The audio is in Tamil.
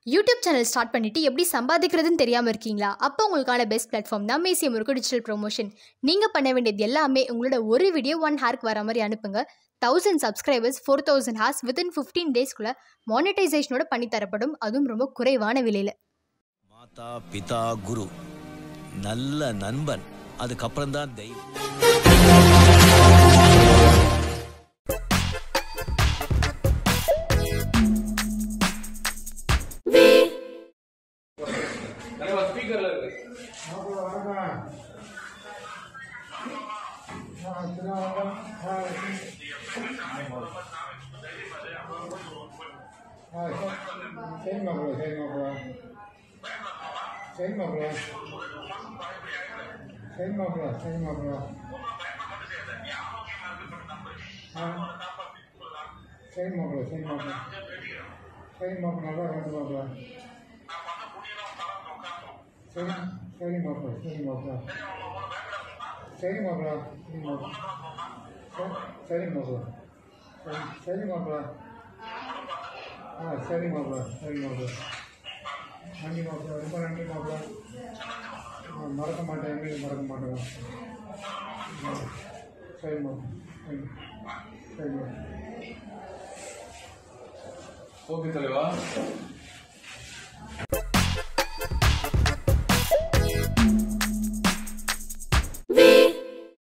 யூடியூப் சேனல் ஸ்டார்ட் பண்ணிட்டு எப்படி சம்பாதிக்கிறதுன்னு தெரியாமல் இருக்கீங்களா அப்போ உங்களுக்கான பெஸ்ட் பிளாட்ஃபார்ம் தான் மேசிய முறுக்கு டிஜிட்டல் ப்ரொமோஷன் நீங்கள் பண்ண வேண்டியது எல்லாமே உங்களோட ஒரு வீடியோ ஒன் ஹேர்க்கு வர மாதிரி அனுப்புங்க thousand subscribers four thousand hours within fifteen டேஸ்க்குள்ளே மானிட்டைசேஷனோட பண்ணி தரப்படும் அதுவும் ரொம்ப குறைவான விலையில் மாதா பிதா குரு நல்ல நண்பன் அதுக்கப்புறம் தான் தெய்வம் தலைவா ஸ்பீக்கர்ல இருக்கு சரி மாப்பிள்ள சரி மாப்பிள்ள சரி மாப்பிள்ள சரி மாப்பிள்ள சரி மாப்பிள்ள ஆ சரி மாப்பிள்ள சரி மாப்பிள்ள சரி மாப்பிள்ள நல்லா இருக்கு மாப்பிள்ள சரி சரி மாப்பிள்ள சரி மாப்பிள்ள சரி மாப்பிள்ள சரி மாப்பிள்ள சரி மாப்பிள்ள சரி சரி மாப்பிள்ள ஆ சரி மாப்பிள்ள சரி மாப்பிள்ள நன்றி மாப்பிள்ள ரொம்ப நன்றி மாப்பிள்ள ஆ, மறக்க மாட்டேன் என்னையும் மறக்க மாட்டேன் ஆ, சரி மாப்பிள்ள சரி சரி மாப்பிள்ள ஓகே தலைவா